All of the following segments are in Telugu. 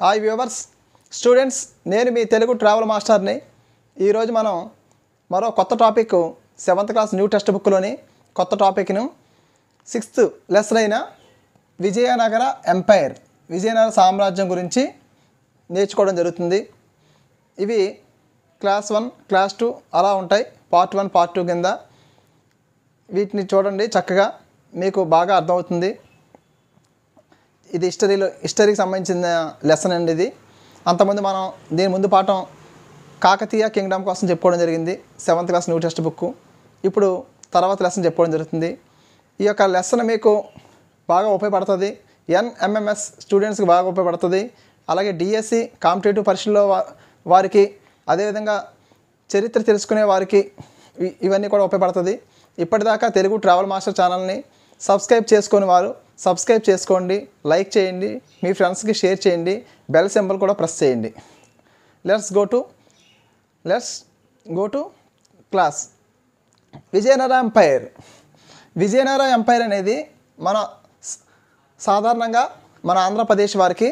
హాయ్ వ్యూవర్స్ స్టూడెంట్స్ నేను మీ తెలుగు ట్రావెల్ మాస్టర్ని ఈరోజు మనం మరో కొత్త topic seventh class new text బుక్లోని కొత్త టాపిక్ను సిక్స్త్ లెసన్ అయిన విజయనగర ఎంపైర్ విజయనగర సామ్రాజ్యం గురించి నేర్చుకోవడం జరుగుతుంది ఇవి క్లాస్ వన్ క్లాస్ టూ అలా ఉంటాయి పార్ట్ వన్ పార్ట్ టూ కింద వీటిని చూడండి చక్కగా మీకు బాగా అర్థమవుతుంది ఇది హిస్టరీలో హిస్టరీకి సంబంధించిన లెసన్ అండి ఇది అంతకుముందు మనం దీని ముందు పాఠం కాకతీయ కింగ్డమ్ కోసం చెప్పుకోవడం జరిగింది seventh class new text book ఇప్పుడు తర్వాత లెసన్ చెప్పుకోవడం జరుగుతుంది ఈ యొక్క లెసన్ మీకు బాగా ఉపయోగపడుతుంది ఎన్ఎంఎంఎస్ స్టూడెంట్స్కి బాగా ఉపయోగపడుతుంది అలాగే డిఎస్సి కాంపిటేటివ్ పరీక్షల్లో వా- వారికి అదేవిధంగా చరిత్ర తెలుసుకునే వారికి ఇ- ఇవన్నీ కూడా ఉపయోగపడుతుంది ఇప్పటిదాకా తెలుగు ట్రావెల్ మాస్టర్ ఛానల్ని సబ్స్క్రైబ్ చేసుకొని వారు సబ్స్క్రైబ్ చేసుకోండి లైక్ చేయండి మీ ఫ్రెండ్స్కి షేర్ చేయండి బెల్ సింబల్ కూడా ప్రెస్ చేయండి let's go to let's go to class Vijayanagara empire Vijayanagara empire అనేది మన స- సాధారణంగా మన ఆంధ్రప్రదేశ్ వారికి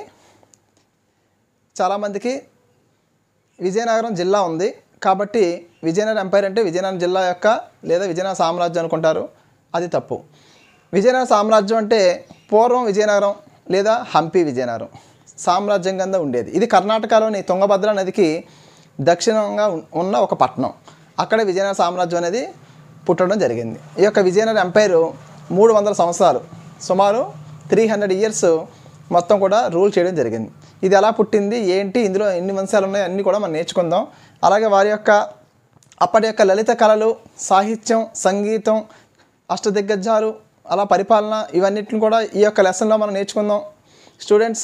చాలామందికి విజయనగరం జిల్లా ఉంది కాబట్టి విజయనగరం ఎంపైర్ అంటే విజయనగరం జిల్లా యొక్క లేదా విజయనగర సామ్రాజ్యం అనుకుంటారు అది తప్పు విజయనగర సామ్రాజ్యం అంటే పూర్వం విజయనగరం లేదా హంపి విజయనగరం సామ్రాజ్యం కింద ఉండేది ఇది కర్ణాటకలోని తుంగభద్ర నదికి దక్షిణంగా ఉన్- ఉన్న ఒక పట్టణం అక్కడే విజయనగర సామ్రాజ్యం అనేది పుట్టడం జరిగింది ఈ యొక్క విజయనగర ఎంపైర్ మూడు వందల సంవత్సరాలు సుమారు త్రీ హండ్రెడ్ ఇయర్స్ మొత్తం కూడా రూల్ చేయడం జరిగింది ఇది ఎలా పుట్టింది ఏంటి ఇందులో ఎన్ని వంశాలు ఉన్నాయి అన్నీ కూడా మనం నేర్చుకుందాం అలాగే వారి యొక్క అప్పటి యొక్క లలిత కళలు సాహిత్యం సంగీతం అష్టదిగ్గజాలు అలా పరిపాలన ఇవన్నిటిని కూడా ఈ యొక్క లెసన్లో మనం నేర్చుకుందాం స్టూడెంట్స్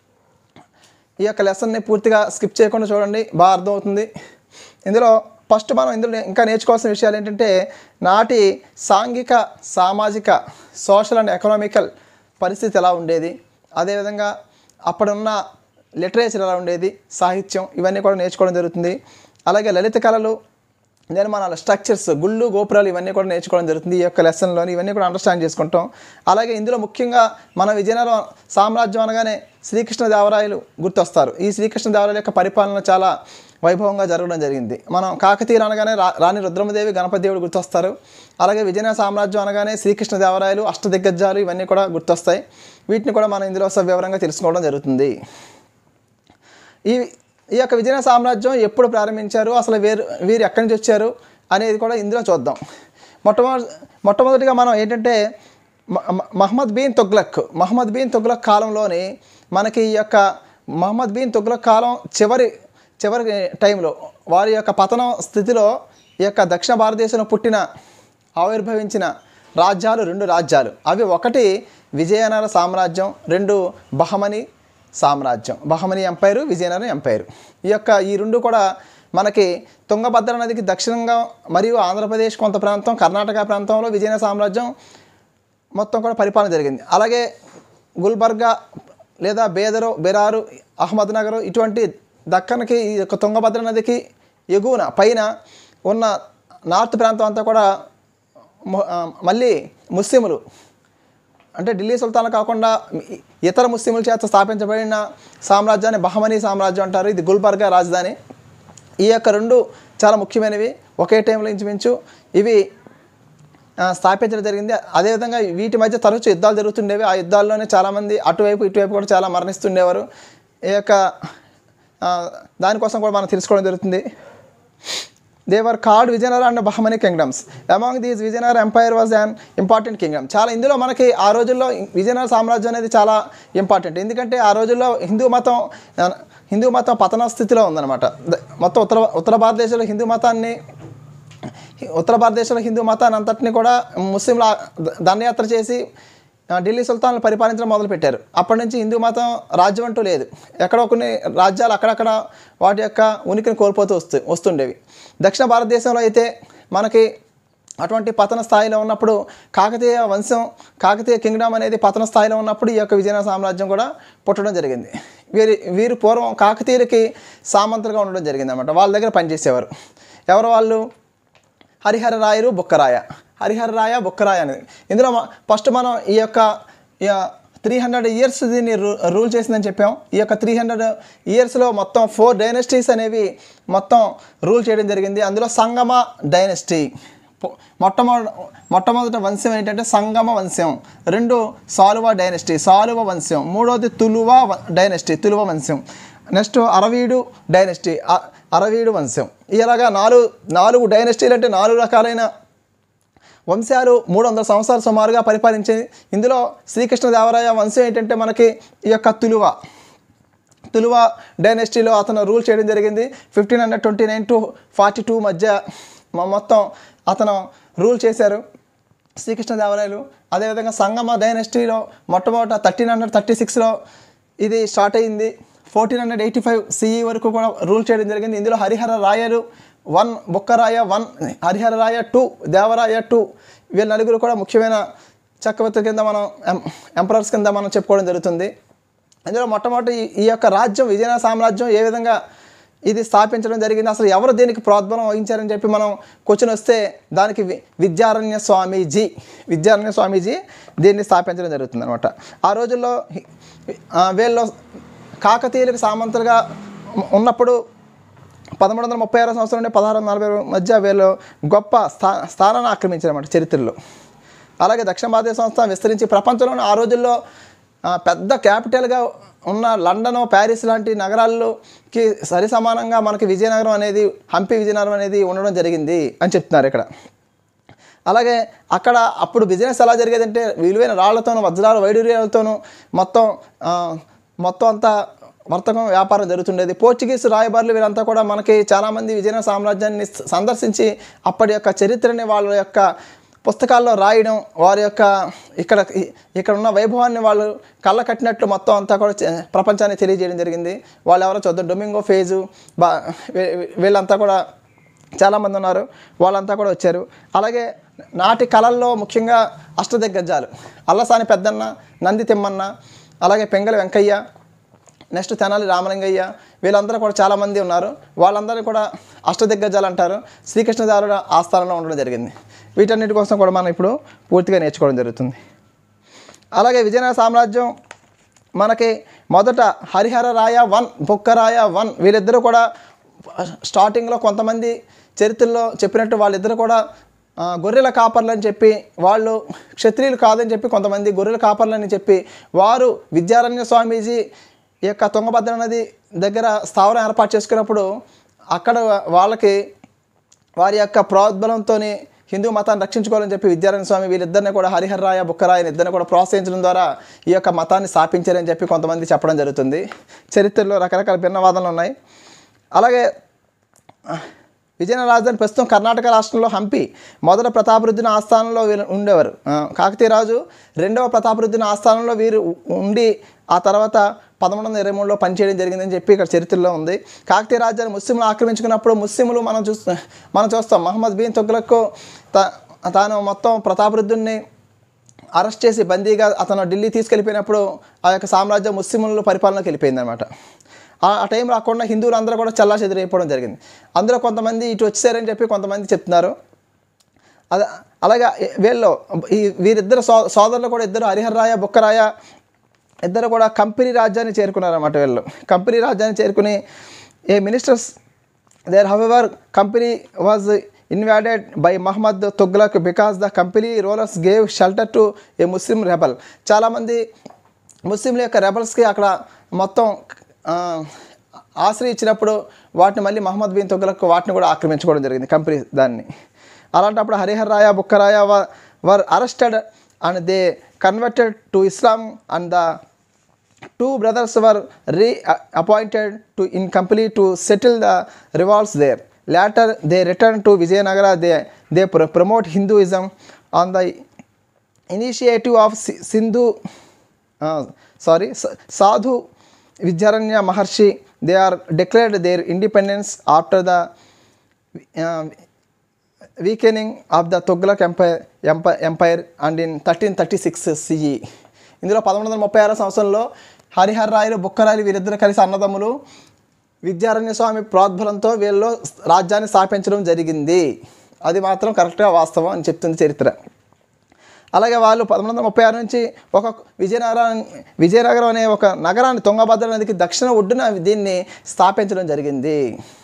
ఈ యొక్క లెసన్ని పూర్తిగా స్కిప్ చేయకుండా చూడండి బాగా అర్థమవుతుంది ఇందులో ఫస్ట్ మనం ఇందులో ఇంకా నేర్చుకోవాల్సిన విషయాలు ఏంటంటే నాటి సాంఘిక సామాజిక సోషల్ అండ్ ఎకనామికల్ పరిస్థితి ఎలా ఉండేది అదేవిధంగా అప్పుడున్న లిటరేచర్ ఎలా ఉండేది సాహిత్యం ఇవన్నీ కూడా నేర్చుకోవడం జరుగుతుంది అలాగే లలిత కళలు నిర్మాణాలు స్ట్రక్చర్స్ గుళ్ళు గోపురాలు ఇవన్నీ కూడా నేర్చుకోవడం జరుగుతుంది ఈ యొక్క లెసన్లోని ఇవన్నీ కూడా అండర్స్టాండ్ చేసుకుంటాం అలాగే ఇందులో ముఖ్యంగా మన విజయనగరం సామ్రాజ్యం అనగానే శ్రీకృష్ణదేవరాయలు గుర్తొస్తారు ఈ శ్రీకృష్ణదేవరాయల యొక్క పరిపాలన చాలా వైభవంగా జరగడం జరిగింది మనం కాకతీయులు అనగానే రా రాణి రుద్రమదేవి గణపతి దేవుడు గుర్తొస్తారు అలాగే విజయనగర సామ్రాజ్యం అనగానే శ్రీకృష్ణదేవరాయలు అష్టదిగ్గజాలు ఇవన్నీ కూడా గుర్తొస్తాయి వీటిని కూడా మనం ఇందులో సవివరంగా తెలుసుకోవడం జరుగుతుంది ఈ ఈ యొక్క విజయనగర సామ్రాజ్యం ఎప్పుడు ప్రారంభించారు అసలు వీరు వీరు ఎక్కడి నుంచి వచ్చారు అనేది కూడా ఇందులో చూద్దాం మొట్టమొదటి మొట్టమొదటిగా మనం ఏంటంటే మ- మ- మహమ్మద్ బీన్ తుగ్లక్ మహమ్మద్ బీన్ తుగ్లక్ కాలంలోని మనకి ఈ యొక్క మహమ్మద్ బీన్ తుగ్లక్ కాలం చివరి చివరి టైంలో వారి యొక్క పతనం స్థితిలో ఈ యొక్క దక్షిణ భారతదేశంలో పుట్టిన ఆవిర్భవించిన రాజ్యాలు రెండు రాజ్యాలు అవి ఒకటి విజయనగర సామ్రాజ్యం రెండు బహమని సామ్రాజ్యం బహమని ఎంపైర్ విజయనగరం ఎంపైర్ ఈ యొక్క ఈ రెండు కూడా మనకి తుంగభద్ర నదికి దక్షిణంగా మరియు ఆంధ్రప్రదేశ్ కొంత ప్రాంతం కర్ణాటక ప్రాంతంలో విజయనగర సామ్రాజ్యం మొత్తం కూడా పరిపాలన జరిగింది అలాగే గుల్బర్గా లేదా బేదరు బెరారు అహ్మద్నగర్ ఇటువంటి దక్కన్కి ఈ యొక్క తుంగభద్ర నదికి ఎగువన పైన ఉన్న నార్త్ ప్రాంతం అంతా కూడా ము- ఆ, మళ్ళీ ముస్లిములు అంటే ఢిల్లీ సుల్తాన్ కాకుండా ఇ- ఇతర ముస్లింల చేత స్థాపించబడిన సామ్రాజ్యాన్ని బహమనీ సామ్రాజ్యం అంటారు ఇది గుల్బర్గా రాజధాని ఈ యొక్క రెండు చాలా ముఖ్యమైనవి ఒకే టైంలో ఇంచుమించు ఇవి ఆ, స్థాపించడం జరిగింది అదేవిధంగా వీటి మధ్య తరచు యుద్ధాలు జరుగుతుండేవి ఆ యుద్ధాల్లోనే చాలామంది అటువైపు ఇటువైపు కూడా చాలా మరణిస్తుండేవారు ఈ యొక్క ఆ, దానికోసం కూడా మనం తెలుసుకోవడం జరుగుతుంది దేవర్ కార్డ్ Vijayanagara and Bahmani kingdoms among these Vijayanagara empire was an important kingdom చాలా ఇందులో మనకి ఆ రోజుల్లో విజయనగర సామ్రాజ్యం అనేది చాలా ఇంపార్టెంట్ ఎందుకంటే ఆ రోజుల్లో హిందూ మతం ఆ, హిందూ మతం పతన స్థితిలో ఉందన్నమాట ద- మొత్తం ఉత్తర ఉత్తర భారతదేశంలో హిందూ మతాన్ని ఉత్తర భారతదేశంలో హిందూ మతాన్ని అంతటిని కూడా ముస్లింల ద- దండయాత్ర చేసి ఆ, ఢిల్లీ సుల్తాన్లు పరిపాలించడం మొదలుపెట్టారు అప్పటి నుంచి హిందూ మతం రాజ్యం అంటూ లేదు ఎక్కడో కొన్ని రాజ్యాలు అక్కడక్కడ వాటి యొక్క ఉనికిని కోల్పోతూ వస్తు వస్తుండేవి దక్షిణ భారతదేశంలో అయితే మనకి అటువంటి పతన స్థాయిలో ఉన్నప్పుడు కాకతీయ వంశం కాకతీయ కింగ్డమ్ అనేది పతన స్థాయిలో ఉన్నప్పుడు ఈ యొక్క విజయనగర సామ్రాజ్యం కూడా పుట్టడం జరిగింది వీరి వీరు పూర్వం కాకతీయులకి సామంతులుగా ఉండడం జరిగింది అనమాట వాళ్ళ దగ్గర పనిచేసేవారు ఎవరు వాళ్ళు హరిహర రాయరు బుక్కరాయ హరిహర రాయ బుక్కరాయ అనేది ఇందులో మ- ఫస్ట్ మనం ఈ యొక్క ఈ త్రీ హండ్రెడ్ ఇయర్స్ దీన్ని రూ రూల్ చేసిందని చెప్పాం ఈ యొక్క త్రీ హండ్రెడ్ ఇయర్స్లో మొత్తం ఫోర్ డైనస్టీస్ అనేవి మొత్తం రూల్ చేయడం జరిగింది అందులో సంగమ డైనస్టీ పొ- మొట్టమొదటి మొట్టమొదటి వంశం ఏంటంటే సంగమ వంశం రెండు సాలువ డైనస్టీ సాలువ వంశం మూడవది తులువ వ- డైనస్టీ తులువ వంశం నెక్స్ట్ అరవీడు డైనస్టీ అ- అరవీడు వంశం ఇలాగా నాలుగు నాలుగు డైనస్టీలు అంటే నాలుగు రకాలైన వంశాలు మూడు వందల సంవత్సరాలు సుమారుగా పరిపాలించి ఇందులో శ్రీకృష్ణదేవరాయ వంశం ఏంటంటే మనకి ఈ యొక్క తులువ తులువ డైనెస్టీలో అతను రూల్ చేయడం జరిగింది fifteen hundred twenty nine to forty two మధ్య మ- మొత్తం అతను రూల్ చేశారు శ్రీకృష్ణదేవరాయలు అదేవిధంగా సంగమ డైనెస్టీలో మొట్టమొదట థర్టీన్ హండ్రెడ్ థర్టీ సిక్స్లో ఇది స్టార్ట్ అయింది fourteen hundred eighty five CE వరకు కూడా రూల్ చేయడం జరిగింది ఇందులో Harihara Rayalu one Bukkaraya one Harihara Raya two Devaraya two వీళ్ళ నలుగురు కూడా ముఖ్యమైన చక్రవర్తి కింద మనం ఎం- ఎంపరర్స్ కింద మనం చెప్పుకోవడం జరుగుతుంది ఇందులో మొట్టమొదటి ఈ- ఈ యొక్క రాజ్యం విజయనగర సామ్రాజ్యం ఏ విధంగా ఇది స్థాపించడం జరిగింది అసలు ఎవరు దీనికి ప్రోద్బలం వహించారని చెప్పి మనం క్వశ్చన్ వస్తే దానికి వి- విద్యారణ్య స్వామీజీ విద్యారణ్య స్వామీజీ దీన్ని స్థాపించడం జరుగుతుంది అనమాట ఆ రోజుల్లో హి- ఆ, వీళ్ళు కాకతీయులకు సామంతులుగా ఉన్నప్పుడు పదమూడు వందల ముప్పై ఆరో సంవత్సరం నుండి పదహారు వందల నలభై మధ్య వీళ్ళు గొప్ప స్థా స్థానాన్ని ఆక్రమించారన్నమాట చరిత్రలో అలాగే దక్షిణ భారతీయ సంస్థ విస్తరించి ప్రపంచంలోని ఆ రోజుల్లో ఆ, పెద్ద క్యాపిటల్గా ఉన్న లండన్ ప్యారిస్ లాంటి నగరాల్లోకి సరి సమానంగా మనకి విజయనగరం అనేది హంపి విజయనగరం అనేది ఉండడం జరిగింది అని చెప్తున్నారు ఇక్కడ అలాగే అక్కడ అప్పుడు బిజినెస్ ఎలా జరిగేదంటే విలువైన రాళ్లతోనూ వజ్రాల వైడూర్యాలతోనూ మొత్తం ఆ, మొత్తం అంతా వర్తకం వ్యాపారం జరుగుతుండేది పోర్చుగీస్ రాయబారులు వీరంతా కూడా మనకి చాలామంది విజయనగర సామ్రాజ్యాన్ని స- సందర్శించి అప్పటి యొక్క చరిత్రని వాళ్ళ యొక్క పుస్తకాల్లో రాయడం వారి యొక్క ఇక్కడ ఇ- ఇక్కడ ఉన్న వైభవాన్ని వాళ్ళు కళ్ళ కట్టినట్లు మొత్తం అంతా కూడా చే- ప్రపంచానికి తెలియజేయడం జరిగింది వాళ్ళు ఎవరో చూద్దాం డొమింగో ఫేజు బా వీ- వీళ్ళంతా కూడా చాలామంది ఉన్నారు వాళ్ళంతా కూడా వచ్చారు అలాగే నాటి కళల్లో ముఖ్యంగా అష్టదిగ్గజాలు అల్లసాని పెద్దన్న నంది తిమ్మన్న అలాగే పెంగళ వెంకయ్య నెక్స్ట్ తెనాలి రామలింగయ్య వీళ్ళందరూ కూడా చాలామంది ఉన్నారు వాళ్ళందరూ కూడా అష్టదిగ్గజాలు అంటారు శ్రీకృష్ణదేవరాయ ఆస్థానంలో ఉండడం జరిగింది వీటన్నిటి కోసం కూడా మనం ఇప్పుడు పూర్తిగా నేర్చుకోవడం జరుగుతుంది అలాగే విజయనగర సామ్రాజ్యం మనకి మొదట హరిహర రాయ వన్ బుక్కరాయ వన్ వీళ్ళిద్దరూ కూడా స్టార్టింగ్లో కొంతమంది చరిత్రలో చెప్పినట్టు వాళ్ళిద్దరూ కూడా ఆ, గొర్రెల కాపర్లు అని చెప్పి వాళ్ళు క్షత్రియులు కాదని చెప్పి కొంతమంది గొర్రెల కాపర్లు అని చెప్పి వారు విద్యారణ్య స్వామీజీ ఈ యొక్క తుంగభద్ర నది దగ్గర స్థావరం ఏర్పాటు చేసుకున్నప్పుడు అక్కడ వాళ్ళకి వారి యొక్క ప్రోద్బలంతో హిందూ మతాన్ని రక్షించుకోవాలని చెప్పి విద్యారాయణ స్వామి వీళ్ళిద్దరిని కూడా హరిహర రాయ బుక్కరాయని ఇద్దరిని కూడా ప్రోత్సహించడం ద్వారా ఈ యొక్క మతాన్ని స్థాపించారని చెప్పి కొంతమంది చెప్పడం జరుగుతుంది చరిత్రలో రకరకాల భిన్నవాదనలు ఉన్నాయి అలాగే విజయనగర రాజధాని ప్రస్తుతం కర్ణాటక రాష్ట్రంలో హంపి మొదట ప్రతాపరుద్దిన ఆస్థానంలో వీరు ఉండేవారు ఆ, కాకతీయ రాజు రెండవ ప్రతాపరుద్దిన ఆస్థానంలో వీరు ఉ- ఉండి ఆ తర్వాత పదమూడు వందల ఇరవై మూడులో పనిచేయడం జరిగిందని చెప్పి ఇక్కడ చరిత్రలో ఉంది కాకతీయ రాజ్యాన్ని ముస్లింలు ఆక్రమించుకున్నప్పుడు ముస్లింలు మనం చూస్తాం మనం చూస్తాం మహమ్మద్ బిన్ తుగ్లక్ త తాను మొత్తం ప్రతాపరుద్దుని అరెస్ట్ చేసి బందీగా అతను ఢిల్లీ తీసుకెళ్ళిపోయినప్పుడు ఆ యొక్క సామ్రాజ్యం ముస్లింల పరిపాలనకి వెళ్ళిపోయింది అనమాట ఆ ఆ టైం రాకుండా హిందువులు అందరూ కూడా చల్లా చెదిరైపోవడం జరిగింది అందులో కొంతమంది ఇటు వచ్చారని చెప్పి కొంతమంది చెప్తున్నారు అద అలాగే వీళ్ళు ఈ వీరిద్దరు సో సోదరులు కూడా ఇద్దరు హరిహరరాయ బుక్కరాయ ఇద్దరు కూడా కంపెనీ రాజ్యాన్ని చేరుకున్నారన్నమాట వీళ్ళు కంపెనీ రాజ్యాన్ని చేరుకుని a ministers there however Kampili was invaded by Muhammad Tughlaq because the Kampili rulers gave shelter to a Muslim rebel చాలామంది ముస్లింల యొక్క రెబల్స్కి అక్కడ మొత్తం ఆ, ఆశ్రయించినప్పుడు వాటిని మళ్ళీ మహమ్మద్ బిన్ తుగ్లక్ వాటిని కూడా ఆక్రమించుకోవడం జరిగింది కంపెనీ దాన్ని అలాంటప్పుడు Harihar Raya Bukkaraya were arrested and they converted to Islam and the two brothers were re-appointed to in company to settle the revolts there. Later, they returned to Vijayanagara. They, they pro- promote Hinduism on the initiative of Si- Sindhu, uh, sorry, Sa- Sadhu Vidyaranya Maharshi. They are declared their independence after the uh, weakening of the Tughlaq empire empire empire and in thirteen thirty six CE ఇందులో పదమూడు వందల ముప్పై ఆరో సంవత్సరంలో హరిహర్ రాయలు బుక్కరాయలు వీరిద్దరు కలిసి అన్నదమ్ములు విద్యారణ్య స్వామి ప్రోద్బలంతో వీళ్ళు రాజ్యాన్ని స్థాపించడం జరిగింది అది మాత్రం కరెక్ట్గా వాస్తవం అని చెప్తుంది చరిత్ర అలాగే వాళ్ళు పదమూడు వందల ముప్పై ఆరు నుంచి ఒక విజయనగరం విజయనగరం అనే ఒక నగరాన్ని తుంగభద్ర నదికి దక్షిణ ఒడ్డున దీన్ని స్థాపించడం జరిగింది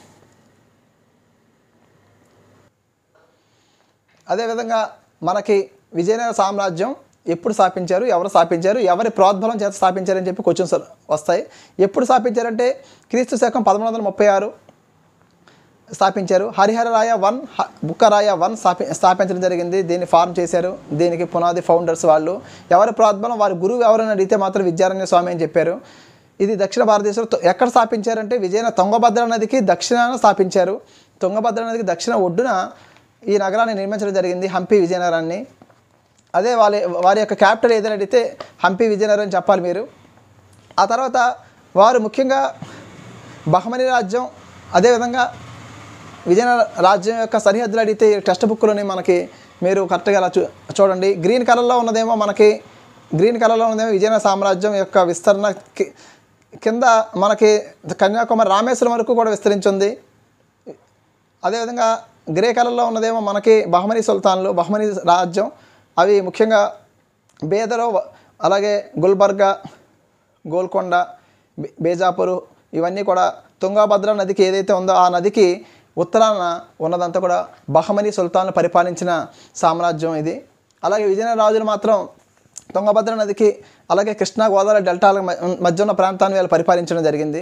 అదేవిధంగా మనకి విజయనగర సామ్రాజ్యం ఎప్పుడు స్థాపించారు ఎవరు స్థాపించారు ఎవరి ప్రోద్బలం చేత స్థాపించారని చెప్పి క్వశ్చన్స్ వస్తాయి ఎప్పుడు స్థాపించారంటే క్రీస్తు శకం పదమూడు వందల ముప్పై ఆరు స్థాపించారు హరిహరరాయ వన్ హ- బుక్కరాయ వన్ స్థాపి స్థాపించడం జరిగింది దీన్ని ఫార్మ్ చేశారు దీనికి పునాది ఫౌండర్స్ వాళ్ళు ఎవరి ప్రోద్బలం వారి గురువు ఎవరైనా అడిగితే మాత్రం విద్యారణ్య స్వామి అని చెప్పారు ఇది దక్షిణ భారతదేశంలో తొ- ఎక్కడ స్థాపించారంటే విజయన తుంగభద్ర నదికి దక్షిణాన స్థాపించారు తుంగభద్ర నదికి దక్షిణ ఒడ్డున ఈ నగరాన్ని నిర్మించడం జరిగింది హంపి విజయనగరాన్ని అదే వాళ్ళ వారి యొక్క క్యాపిటల్ ఏదైనా అడిగితే హంపి విజయనగరం అని చెప్పాలి మీరు ఆ తర్వాత వారు ముఖ్యంగా బహమని రాజ్యం అదేవిధంగా విజయనగర రాజ్యం యొక్క సరిహద్దులు అడిగితే ఈ టెక్స్ట్ బుక్లోని మనకి మీరు కరెక్ట్గా అలా చూ చూడండి గ్రీన్ కలర్లో ఉన్నదేమో మనకి గ్రీన్ కలర్లో ఉన్నదేమో విజయనగర సామ్రాజ్యం యొక్క విస్తరణ కి- కింద మనకి కన్యాకుమారి రామేశ్వరం వరకు కూడా విస్తరించి అదేవిధంగా గ్రే కలర్లో ఉన్నదేమో మనకి బహమనీ సుల్తాన్లు బహమనీ రాజ్యం అవి ముఖ్యంగా బేదరు అలాగే గుల్బర్గా గోల్కొండ బే- బేజాపూరు ఇవన్నీ కూడా తుంగభద్ర నదికి ఏదైతే ఉందో ఆ నదికి ఉత్తరాన ఉన్నదంతా కూడా బహమనీ సుల్తాన్లు పరిపాలించిన సామ్రాజ్యం ఇది అలాగే విజయనగర రాజులు మాత్రం తుంగభద్ర నదికి అలాగే కృష్ణా గోదావరి డెల్టాల మ- మధ్య ఉన్న ప్రాంతాన్ని వీళ్ళు పరిపాలించడం జరిగింది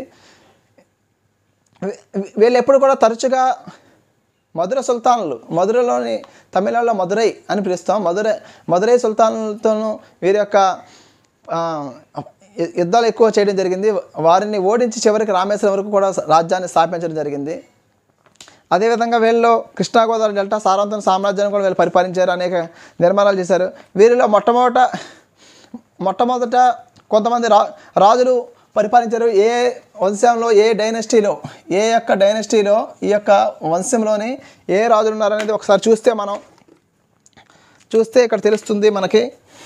వీ- వీళ్ళు ఎప్పుడు కూడా తరచుగా మధుర సుల్తానులు మధురలోని తమిళనాడులో మధురై అని పిలుస్తాం మధురై మధురై సుల్తానులతోనూ వీరి యొక్క ఆ, యు- యుద్ధాలు ఎక్కువ చేయడం జరిగింది వారిని ఓడించి చివరికి రామేశ్వరం వరకు కూడా రాజ్యాన్ని స్థాపించడం జరిగింది అదేవిధంగా వీళ్ళు కృష్ణా గోదావరి డెల్టా సారవంతం సామ్రాజ్యాన్ని కూడా వీళ్ళు పరిపాలించారు అనేక నిర్మాణాలు చేశారు వీరిలో మొట్టమొదట మొట్టమొదట కొంతమంది రా రాజులు పరిపాలించారు ఏ వంశంలో ఏ డైనస్టీలో ఏ యొక్క డైనస్టీలో ఈ యొక్క వంశంలోని ఏ రాజులు ఉన్నారనేది ఒకసారి చూస్తే మనం చూస్తే ఇక్కడ తెలుస్తుంది మనకి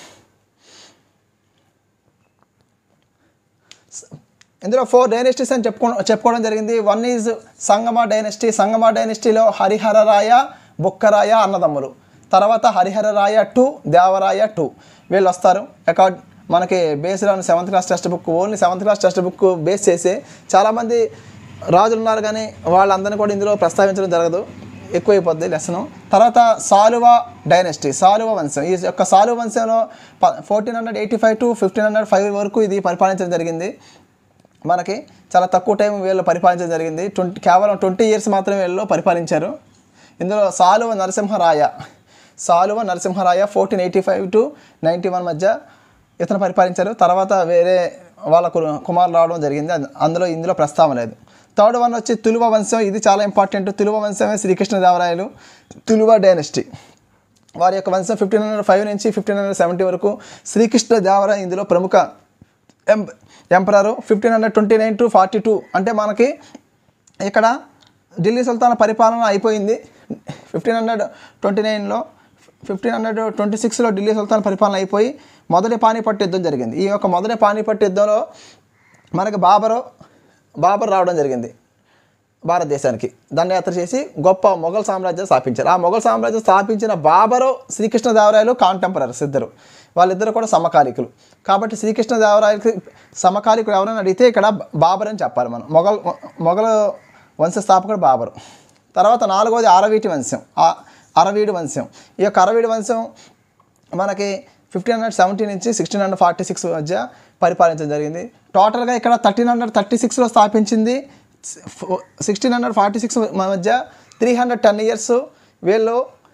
ఇందులో ఫోర్ డైనెస్టీస్ అని చెప్పుకో చెప్పుకోవడం జరిగింది వన్ ఈజ్ సంగమ డైనెస్టీ సంగమ డైనెస్టీలో హరిహరరాయ బుక్కరాయ అన్నదమ్ములు తర్వాత హరిహరరాయ టూ దేవరాయ టూ వీళ్ళు వస్తారు అకార్డ్ మనకి బేస్లో seventh class textbook only seventh class textbook base చేసి చాలామంది రాజులు ఉన్నారు కానీ వాళ్ళందరినీ కూడా ఇందులో ప్రస్తావించడం జరగదు ఎక్కువైపోద్ది లెసన్ తర్వాత సాలువ డైనెస్టీ సాలువ వంశం ఈ యొక్క సాలువ వంశంలో fourteen hundred eighty five to fifteen hundred five వరకు ఇది పరిపాలించడం జరిగింది మనకి చాలా తక్కువ టైం వీళ్ళు పరిపాలించడం జరిగింది ట్వంటీ కేవలం ట్వంటీ ఇయర్స్ మాత్రమే వీళ్ళు పరిపాలించారు ఇందులో Saluva Narasimharaya Saluva Narasimharaya fourteen eighty five to ninety one మధ్య ఇతను పరిపాలించారు తర్వాత వేరే వాళ్ళ కు- కుమారులు రావడం జరిగింది అంద- అందులో ఇందులో ప్రస్తావన లేదు థర్డ్ వన్ వచ్చి తులువ వంశం ఇది చాలా ఇంపార్టెంట్ తులువ వంశమే శ్రీకృష్ణదేవరాయలు తులువ డైనస్టీ వారి యొక్క వంశం ఫిఫ్టీన్ హండ్రెడ్ ఫైవ్ నుంచి ఫిఫ్టీన్ హండ్రెడ్ సెవెంటీ వరకు శ్రీకృష్ణ దేవరాయ ఇందులో ప్రముఖ ఎం emperor fifteen hundred twenty nine to forty two అంటే మనకి ఇక్కడ ఢిల్లీ సుల్తాన్ పరిపాలన అయిపోయింది ఫిఫ్టీన్ హండ్రెడ్ ట్వంటీ నైన్లో ఫిఫ్టీన్ హండ్రెడ్ ట్వంటీ సిక్స్లో ఢిల్లీ సుల్తాన్ పరిపాలన అయిపోయి మొదటి పానీపట్టు యుద్ధం జరిగింది ఈ యొక్క మొదటి పానీపట్టు యుద్ధంలో మనకి బాబరు బాబర్ రావడం జరిగింది భారతదేశానికి దండయాత్ర చేసి గొప్ప మొఘల్ సామ్రాజ్యం స్థాపించారు ఆ మొఘల్ సామ్రాజ్యం స్థాపించిన బాబరు శ్రీకృష్ణదేవరాయలు కాంటెంపరరీస్ ఇద్దరు వాళ్ళిద్దరు కూడా సమకాలికులు కాబట్టి శ్రీకృష్ణదేవరాయలకి సమకాలికులు ఎవరైనా అడిగితే ఇక్కడ బాబర్ అని చెప్పాలి మనం మొఘల్ మొఘల్ వంశ స్థాపకుడు బాబరు తర్వాత నాలుగోది అరవీటి వంశం ఆ అరవీడు వంశం ఈ యొక్క అరవీడు వంశం మనకి ఫిఫ్టీన్ హండ్రెడ్ సెవెంటీ నుంచి సిక్స్టీన్ హండ్రెడ్ ఫార్టీ సిక్స్ మధ్య పరిపాలించడం జరిగింది టోటల్గా ఇక్కడ థర్టీన్ హండ్రెడ్ థర్టీ సిక్స్లో స్థాపించింది సిక్స్టీన్ హండ్రెడ్ ఫార్టీ సిక్స్ మధ్య త్రీ హండ్రెడ్ టెన్ ఇయర్స్ వీళ్ళు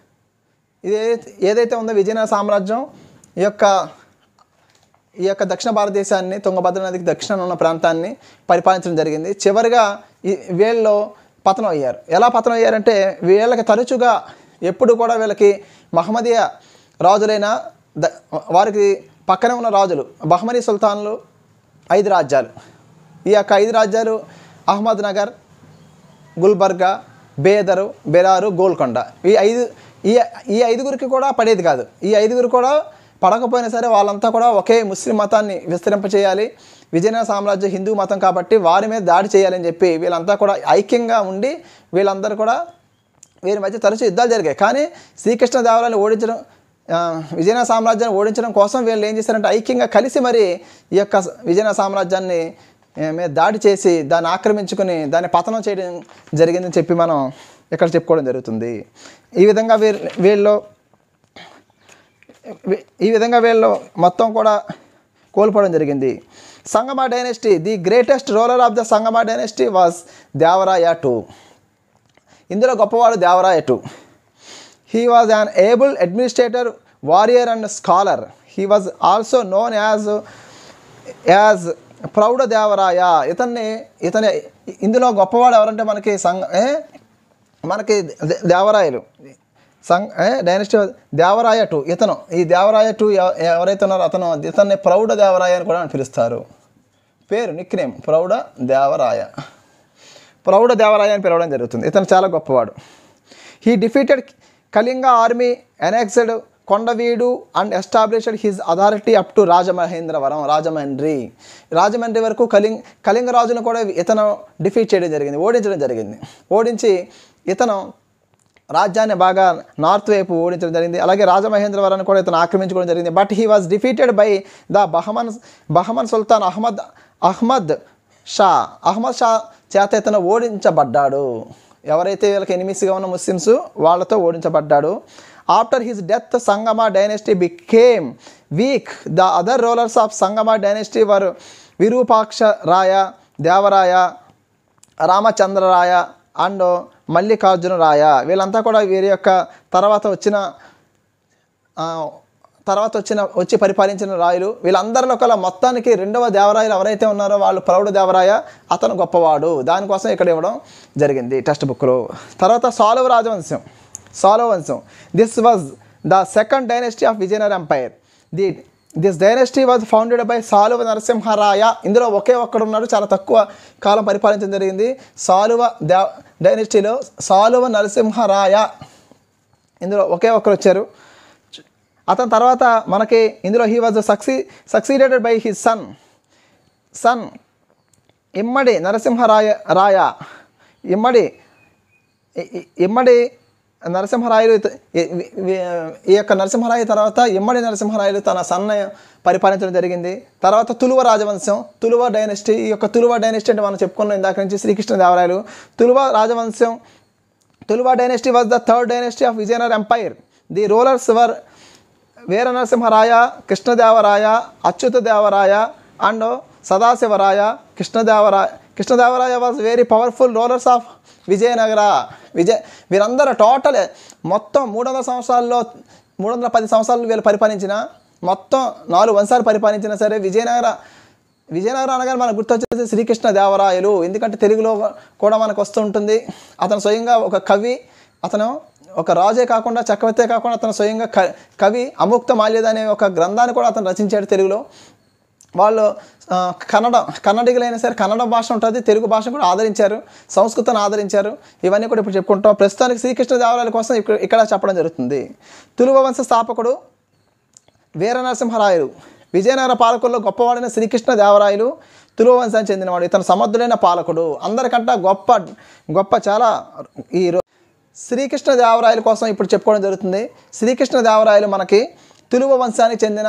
ఇది ఏదైతే ఉందో విజయనగర సామ్రాజ్యం ఈ యొక్క ఈ యొక్క దక్షిణ భారతదేశాన్ని తుంగభద్ర నదికి దక్షిణాన ఉన్న ప్రాంతాన్ని పరిపాలించడం జరిగింది చివరిగా ఈ వీళ్ళు పతనం అయ్యారు ఎలా పతనం అయ్యారంటే వీళ్ళకి తరచుగా ఎప్పుడు కూడా వీళ్ళకి మహమ్మదీయ రాజులైన ద వారికి పక్కనే ఉన్న రాజులు బహమనీ సుల్తాన్లు ఐదు రాజ్యాలు ఈ యొక్క ఐదు రాజ్యాలు అహ్మద్ నగర్ గుల్బర్గా బేదరు బెరారు గోల్కొండ ఈ ఐదు ఈ ఈ ఐదుగురికి కూడా పడేది కాదు ఈ ఐదుగురు కూడా పడకపోయినా సరే వాళ్ళంతా కూడా ఒకే ముస్లిం మతాన్ని విస్తరింపచేయాలి విజయనగర సామ్రాజ్యం హిందూ మతం కాబట్టి వారి మీద దాడి చేయాలని చెప్పి వీళ్ళంతా కూడా ఐక్యంగా ఉండి వీళ్ళందరూ కూడా వీరి మధ్య తరచూ యుద్ధాలు జరిగాయి కానీ శ్రీకృష్ణదేవరాయలు ఓడించడం ఆ, విజయనగర సామ్రాజ్యాన్ని ఓడించడం కోసం వీళ్ళు ఏం చేశారంటే ఐక్యంగా కలిసి మరి ఈ యొక్క విజయనగర సామ్రాజ్యాన్ని ఏ, మీద దాడి చేసి దాన్ని ఆక్రమించుకొని దాన్ని పతనం చేయడం జరిగిందని చెప్పి మనం ఇక్కడ చెప్పుకోవడం జరుగుతుంది ఈ విధంగా వీళ్ళు వీళ్ళు వీ- ఈ విధంగా వీళ్ళు మొత్తం కూడా కోల్పోవడం జరిగింది Sangama dynasty the greatest ruler of the Sangama dynasty was Devaraya two ఇందులో గొప్పవాడు Devaraya two he was an able administrator warrior and scholar he was also known as as Praudha Devaraya ఇతన్ని ఇతని ఇందులో గొప్పవాడు ఎవరంటే మనకి సంగ ఏ? మనకి దే- దేవరాయలు Sangama? Dynasty Devaraya two ఇతను ఈ దేవరాయ టూ ఎవ- ఎవరైతే ఉన్నారో అతను ఇతన్ని ప్రౌఢ దేవరాయ అని కూడా పిలుస్తారు పేరు నిక్ నేమ్ ప్రౌఢ దేవరాయ ప్రౌఢ దేవరాయ అని పిలవడం జరుగుతుంది ఇతను చాలా గొప్పవాడు he defeated Kalinga army annexed Kondavidu and established his authority up to Rajamahendravaram Rajahmundry Rajahmundry వరకు కళింగ కళింగ రాజును కూడా ఇతను డిఫీట్ చేయడం జరిగింది ఓడించడం జరిగింది ఓడించి ఇతను రాజ్యాన్ని బాగా నార్త్ వైపు ఓడించడం జరిగింది అలాగే రాజమహేంద్రవరాన్ని కూడా ఇతను ఆక్రమించుకోవడం జరిగింది but he was defeated by the Bahman Bahman sultan Ahmad Ahmad Shah Ahmad Shah చేత ఇతను ఓడించబడ్డాడు ఎవరైతే వీళ్ళకి ఎనిమిస్గా ఉన్న ముస్లిమ్స్ వాళ్ళతో ఓడించబడ్డాడు after his death Sangama dynasty became weak the other rulers of Sangama dynasty were Virupaksha Raya Devaraya రామచంద్రరాయ and Mallikarjuna రాయ వీళ్ళంతా కూడా వీరి యొక్క తర్వాత వచ్చిన ఆ, తర్వాత వచ్చిన వచ్చి పరిపాలించిన రాయలు వీళ్ళందరిలో కల మొత్తానికి రెండవ దేవరాయలు ఎవరైతే ఉన్నారో వాళ్ళు ప్రౌఢ దేవరాయ అతను గొప్పవాడు దానికోసం ఇక్కడ ఇవ్వడం జరిగింది టెక్స్ట్ బుక్లో తర్వాత సాలువ రాజవంశం సాలువ వంశం this was the second dynasty of Vijayanagar empire the this dynasty was founded by Saluva Narasimharaya ఇందులో ఒకే ఒక్కడు ఉన్నాడు చాలా తక్కువ కాలం పరిపాలించడం జరిగింది సాలువ దే డైనెస్టీలో సాలువ నరసింహరాయ ఇందులో ఒకే ఒక్కరు వచ్చారు అతని తర్వాత మనకి ఇందులో హీ వాజ్ సక్సీ succeeded by his son son Immadi Narasimharaya Raya Immadi ఇ- ఇ- ఇమ్మడి నరసింహరాయలు ఇత- ఈ- ఈ- ఈ యొక్క నరసింహరాయ తర్వాత ఇమ్మడి నరసింహరాయలు తన సన్న పరిపాలించడం జరిగింది తర్వాత తులువ రాజవంశం తులువ డైనెస్టీ ఈ యొక్క తులువ డైనెస్టీ అంటే మనం చెప్పుకున్నాం ఇందాక నుంచి శ్రీకృష్ణదేవరాయలు తులువ రాజవంశం Tuluva dynasty was the third dynasty of Vijayanagar empire the rulers were Veera Narasimharaya Krishnadevaraya Achyutadevaraya and Sadashivaraya Krishnadevaraya Krishnadevaraya was very powerful rulers of Vijayanagara Vijaya వీరందరూ టోటల్ మొత్తం మూడు వందల సంవత్సరాల్లో మూడు వందల పది సంవత్సరాలు వీళ్ళు పరిపాలించిన మొత్తం నాలుగు వంశాలు పరిపాలించినా సరే విజయనగర విజయనగరం అనగానే మనకు గుర్తొచ్చేది శ్రీకృష్ణ దేవరాయలు ఎందుకంటే తెలుగులో కూడా మనకు వస్తుంటుంది అతను స్వయంగా ఒక కవి అతను ఒక రాజే కాకుండా చక్రవర్తే కాకుండా అతను స్వయంగా క కవి అముక్త మాల్యద అనే ఒక గ్రంథాన్ని కూడా అతను రచించాడు తెలుగులో వాళ్ళు ఆ, కన్నడ కన్నడిగులైనా సరే కన్నడ భాష ఉంటుంది తెలుగు భాషను కూడా ఆదరించారు సంస్కృతాన్ని ఆదరించారు ఇవన్నీ కూడా ఇప్పుడు చెప్పుకుంటాం ప్రస్తుతానికి శ్రీకృష్ణ దేవరాయల కోసం ఇక్కడ ఇక్కడ చెప్పడం జరుగుతుంది తులువ వంశ స్థాపకుడు వీర నరసింహరాయలు విజయనగర పాలకుల్లో గొప్పవాడైన శ్రీకృష్ణ దేవరాయలు తులువ వంశానికి చెందినవాడు ఇతను సమర్థుడైన పాలకుడు అందరికంటే గొప్ప గొప్ప చాలా ఈ రో- శ్రీకృష్ణ దేవరాయల కోసం ఇప్పుడు చెప్పుకోవడం జరుగుతుంది శ్రీకృష్ణ దేవరాయలు మనకి తులువ వంశానికి చెందిన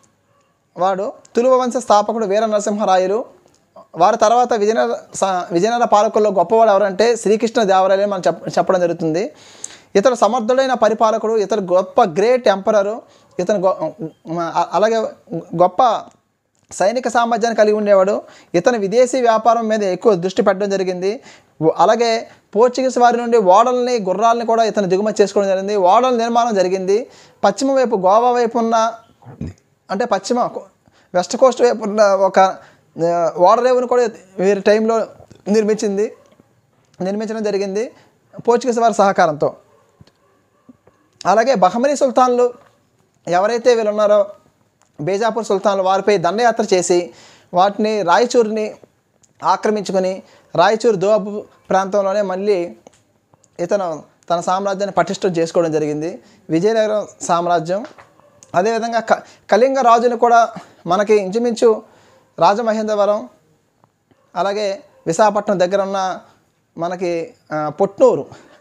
వాడు తులువ వంశ స్థాపకుడు వీర నరసింహరాయలు వారి తర్వాత విజయనగర స- విజయనగర పాలకుల్లో గొప్పవాడు ఎవరంటే శ్రీకృష్ణ దేవరాయలు మనం చెప్ చెప్పడం జరుగుతుంది ఇతడు సమర్థుడైన పరిపాలకుడు ఇతడు గొప్ప గ్రేట్ ఎంపరరు ఇతను గొ- అ- అలాగే గొప్ప సైనిక సామర్థ్యాన్ని కలిగి ఉండేవాడు ఇతను విదేశీ వ్యాపారం మీద ఎక్కువ దృష్టి పెట్టడం జరిగింది వ- అలాగే పోర్చుగీస్ వారి నుండి ఓడల్ని గుర్రాలని కూడా ఇతను దిగుమతి చేసుకోవడం జరిగింది ఓడల నిర్మాణం జరిగింది పశ్చిమ వైపు గోవా వైపు ఉన్న అంటే పశ్చిమ వెస్ట్ కోస్ట్ వైపు ఉన్న ఒక ఆ, ఓడరేవును కూడా వీరి టైంలో నిర్మించింది నిర్మించడం జరిగింది పోర్చుగీస్ వారి సహకారంతో అలాగే బహమనీ సుల్తాన్లు ఎవరైతే వీళ్ళు ఉన్నారో బేజాపూర్ సుల్తాన్లు వారిపై దండయాత్ర చేసి వాటిని రాయచూరుని ఆక్రమించుకొని రాయచూరు దోబు ప్రాంతంలోనే మళ్ళీ ఇతను తన సామ్రాజ్యాన్ని పటిష్టం చేసుకోవడం జరిగింది విజయనగరం సామ్రాజ్యం అదేవిధంగా క కళింగ రాజుని కూడా మనకి ఇంచుమించు రాజమహేంద్రవరం అలాగే విశాఖపట్నం దగ్గర ఉన్న మనకి ఆ, పొట్నూరు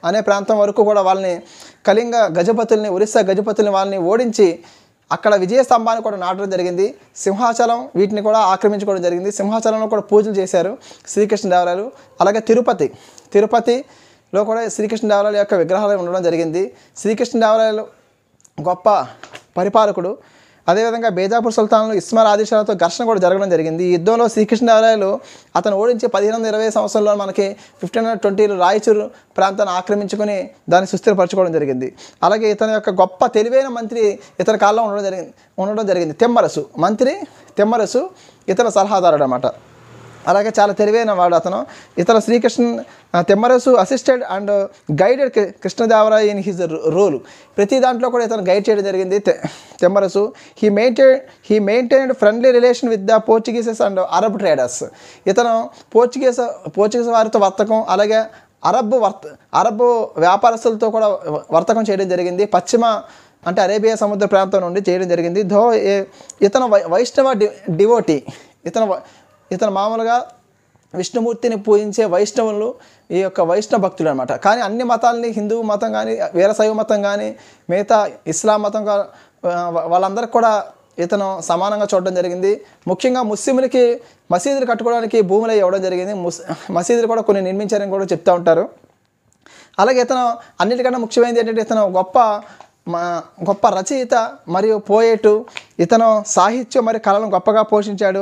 అనే ప్రాంతం వరకు కూడా వాళ్ళని కళింగ గజపతుల్ని ఒరిస్సా గజపతుల్ని వాళ్ళని ఓడించి అక్కడ విజయ స్తంభాన్ని కూడా నాటడం జరిగింది సింహాచలం వీటిని కూడా ఆక్రమించుకోవడం జరిగింది సింహాచలంలో కూడా పూజలు చేశారు శ్రీకృష్ణదేవరాయలు అలాగే తిరుపతి తిరుపతిలో కూడా శ్రీకృష్ణదేవరాయల యొక్క విగ్రహాలు ఉండడం జరిగింది శ్రీకృష్ణదేవరాయలు గొప్ప పరిపాలకుడు అదేవిధంగా బేజాపూర్ సుల్తాన్లు ఇస్మాల్ ఆదిశాలతో ఘర్షణ కూడా జరగడం జరిగింది ఈ యుద్ధంలో శ్రీకృష్ణదేవరాయలు అతను ఓడించి పదిహేను వందల ఇరవై సంవత్సరంలో మనకి ఫిఫ్టీన్ హండ్రెడ్ ట్వంటీలో రాయచూరు ప్రాంతాన్ని ఆక్రమించుకొని దాన్ని సుస్థిరపరచుకోవడం జరిగింది అలాగే ఇతని యొక్క గొప్ప తెలివైన మంత్రి ఇతని కాలంలో ఉండడం జరిగింది ఉండడం జరిగింది తెమ్మరసు మంత్రి తెమ్మరసు ఇతర సలహాదారుడు అన్నమాట అలాగే చాలా తెలివైన వాడు అతను ఇతర Srikrishna ah, Timmarusu assisted and guided Krishnadevaraya in his role ప్రతి దాంట్లో కూడా ఇతను గైడ్ చేయడం జరిగింది తె- Timmarusu he maintain he maintained friendly relation with the Portugueses and Arab traders ఇతను పోర్చుగీస్ పోర్చుగీస్ వారితో వర్తకం అలాగే అరబ్ వర్త అరబ్ వ్యాపారస్తులతో కూడా వ- వర్తకం చేయడం జరిగింది పశ్చిమ అంటే అరేబియా సముద్ర ప్రాంతం నుండి చేయడం జరిగింది ధో ఏ- ఇతను వై- వైష్ణవ డి డివోటీ ఇతను వ- ఇతను మామూలుగా విష్ణుమూర్తిని పూజించే వైష్ణవులు ఈ యొక్క వైష్ణవ భక్తులు అనమాట కానీ అన్ని మతాలని హిందూ మతం కానీ వీరశైవ మతం కానీ మిగతా ఇస్లాం మతం గా- వా- వాళ్ళందరికీ కూడా ఇతను సమానంగా చూడడం జరిగింది ముఖ్యంగా ముస్లింలకి మసీదులు కట్టుకోవడానికి భూములు ఇవ్వడం జరిగింది ముస్ మసీదులు కూడా కొన్ని నిర్మించారని కూడా చెప్తూ ఉంటారు అలాగే ఇతను అన్నిటికన్నా ముఖ్యమైనది ఏంటంటే ఇతను గొప్ప మా గొప్ప రచయిత మరియు పోయేటు ఇతను సాహిత్యం మరియు కళలను గొప్పగా పోషించాడు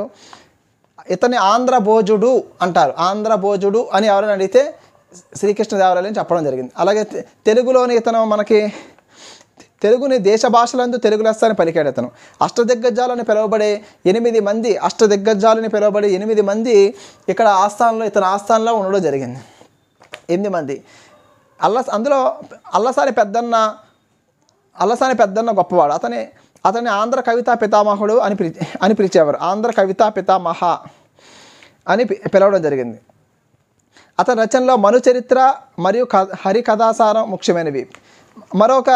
ఇతని ఆంధ్ర భోజుడు అంటారు ఆంధ్ర భోజుడు అని ఎవరైనా అడిగితే శ్రీకృష్ణదేవరాయలు అని చెప్పడం జరిగింది అలాగే తె- తెలుగులోని ఇతను మనకి తెలుగుని దేశ భాషలందు తెలుగు లెస్స అని పలికాడు ఇతను అష్టదిగ్గజాలని పిలువబడే ఎనిమిది మంది అష్టదిగ్గజాలని పిలువబడే ఎనిమిది మంది ఇక్కడ ఆస్థానంలో ఇతని ఆస్థానంలో ఉండడం జరిగింది ఎనిమిది మంది అల్ల అందులో అల్లసాని పెద్దన్న అల్లసాని పెద్దన్న గొప్పవాడు అతని అతని ఆంధ్ర కవితా పితామహుడు అని పిలి అని పిలిచేవారు ఆంధ్ర కవితా పితామహ అని పి- పిలవడం జరిగింది అతని రచనలో మను చరిత్ర మరియు క హరి కథాసారం ముఖ్యమైనవి మరొక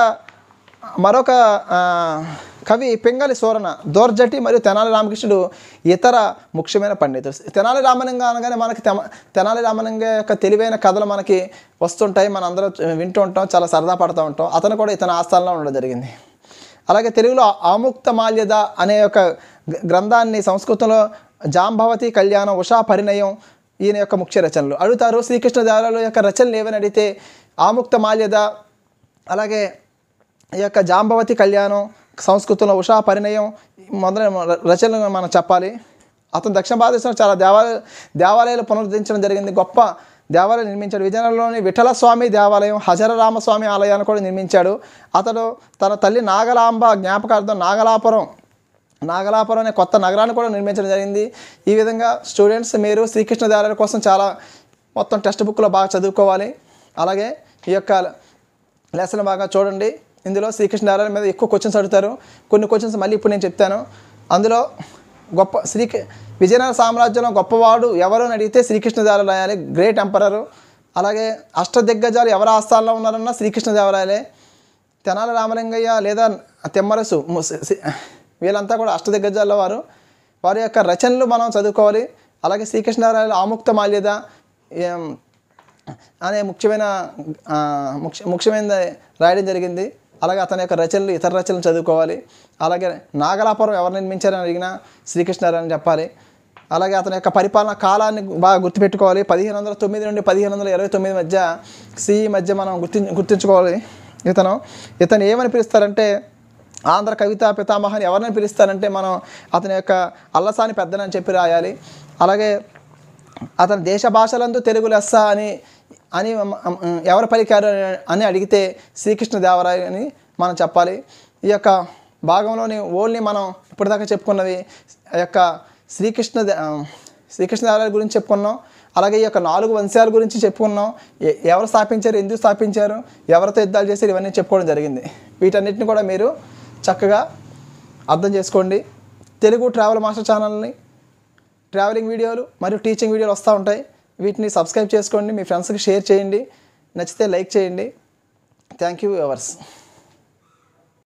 మరొక ఆ, కవి పింగళి సూరణ దోర్జటి మరియు తెనాలి రామకృష్ణుడు ఇతర ముఖ్యమైన పండితులు తెనాలి రామలింగ అనగానే మనకి తెమ తెనాలి రామలింగ యొక్క తెలివైన కథలు మనకి వస్తుంటాయి మన అందరూ వింటూ ఉంటాం చాలా సరదా పడుతూ ఉంటాం అతను కూడా ఇతని ఆస్థానంలో ఉండడం జరిగింది అలాగే తెలుగులో ఆముక్త మాల్యద అనే ఒక గ్ర- గ్రంథాన్ని సంస్కృతంలో జాంభవతి కళ్యాణం ఉషా పరిణయం ఈయన యొక్క ముఖ్య రచనలు అడుగుతారు శ్రీకృష్ణదేవరాయల యొక్క రచనలు ఏవని అడిగితే ఆముక్త మాల్యద అలాగే ఈ యొక్క జాంబవతి కళ్యాణం సంస్కృతంలో ఉషా పరిణయం మొదలైన ర- రచనలు మనం చెప్పాలి అతను దక్షిణ భారతదేశంలో చాలా దేవాలయ దేవాలయాలు పునరుద్ధరించడం జరిగింది గొప్ప దేవాలయం నిర్మించాడు విజయనగరంలోని విఠల స్వామి దేవాలయం హజర రామస్వామి ఆలయాన్ని కూడా నిర్మించాడు అతడు తన తల్లి నాగలాంబ జ్ఞాపకార్థం నాగలాపురం నాగలాపురం అనే కొత్త నగరాన్ని కూడా నిర్మించడం జరిగింది ఈ విధంగా స్టూడెంట్స్ మీరు శ్రీకృష్ణదేవరాయల కోసం చాలా మొత్తం టెక్స్ట్ బుక్లో బాగా చదువుకోవాలి అలాగే ఈ యొక్క లెసన్ బాగా చూడండి ఇందులో శ్రీకృష్ణదేవరాయల మీద ఎక్కువ క్వశ్చన్స్ అడుగుతారు కొన్ని క్వశ్చన్స్ మళ్ళీ ఇప్పుడు నేను చెప్తాను అందులో గొప్ప శ్రీ విజయనగర సామ్రాజ్యంలో గొప్పవాడు ఎవరు అని అడిగితే శ్రీకృష్ణదేవరాయలు రాయాలి గ్రేట్ ఎంపరరు అలాగే అష్టదిగ్గజాలు ఎవరి ఆస్థానంలో ఉన్నారన్నా శ్రీకృష్ణదేవరాయలే తెనాలి రామలింగయ్య లేదా తెమ్మరసు ము- సి- సి- వీళ్ళంతా కూడా అష్టదిగ్గజాల్లో వారు వారి యొక్క రచనలు మనం చదువుకోవాలి అలాగే శ్రీకృష్ణదేవరాయల ఆముక్త మాల్యద ఏం, అనే ముఖ్యమైన ఆ, ముఖ్య ముఖ్యమైనది రాయడం జరిగింది అలాగే అతని యొక్క రచనలు ఇతర రచనలు చదువుకోవాలి అలాగే నాగలాపురం ఎవరు నిర్మించారని అడిగినా శ్రీకృష్ణారాయణ చెప్పాలి అలాగే అతని యొక్క పరిపాలన కాలాన్ని బాగా గుర్తుపెట్టుకోవాలి పదిహేను వందల తొమ్మిది నుండి పదిహేను వందల ఇరవై తొమ్మిది మధ్య సిఈ మధ్య మనం గుర్తి గుర్తుంచుకోవాలి ఇతను ఇతను ఏమని పిలుస్తారంటే ఆంధ్ర కవితా పితామహని ఎవరిని పిలుస్తారంటే మనం అతని యొక్క అల్లసాని పెద్దనని చెప్పి రాయాలి అలాగే అతని దేశ భాషలందు తెలుగు లెస్స అని అని మ- మ- ఎవరు పలికారు అని- అని అడిగితే శ్రీకృష్ణదేవరాయ అని మనం చెప్పాలి ఈ యొక్క భాగంలోని ఓన్లీ మనం ఇప్పటిదాకా చెప్పుకున్నవి ఆ యొక్క శ్రీకృష్ణ దే- ఆ, శ్రీకృష్ణదేవరాయ గురించి చెప్పుకున్నాం అలాగే ఈ యొక్క నాలుగు వంశాల గురించి చెప్పుకున్నాం ఎ- ఎవరు స్థాపించారు ఎందుకు స్థాపించారు ఎవరితో యుద్ధాలు చేశారు ఇవన్నీ చెప్పుకోవడం జరిగింది వీటన్నిటిని కూడా మీరు చక్కగా అర్థం చేసుకోండి తెలుగు ట్రావెల్ మాస్టర్ ఛానల్ని ట్రావెలింగ్ వీడియోలు మరియు టీచింగ్ వీడియోలు వస్తూ ఉంటాయి వీటిని సబ్స్క్రైబ్ చేసుకోండి మీ ఫ్రెండ్స్కి షేర్ చేయండి నచ్చితే లైక్ చేయండి థ్యాంక్ యూ అవర్స్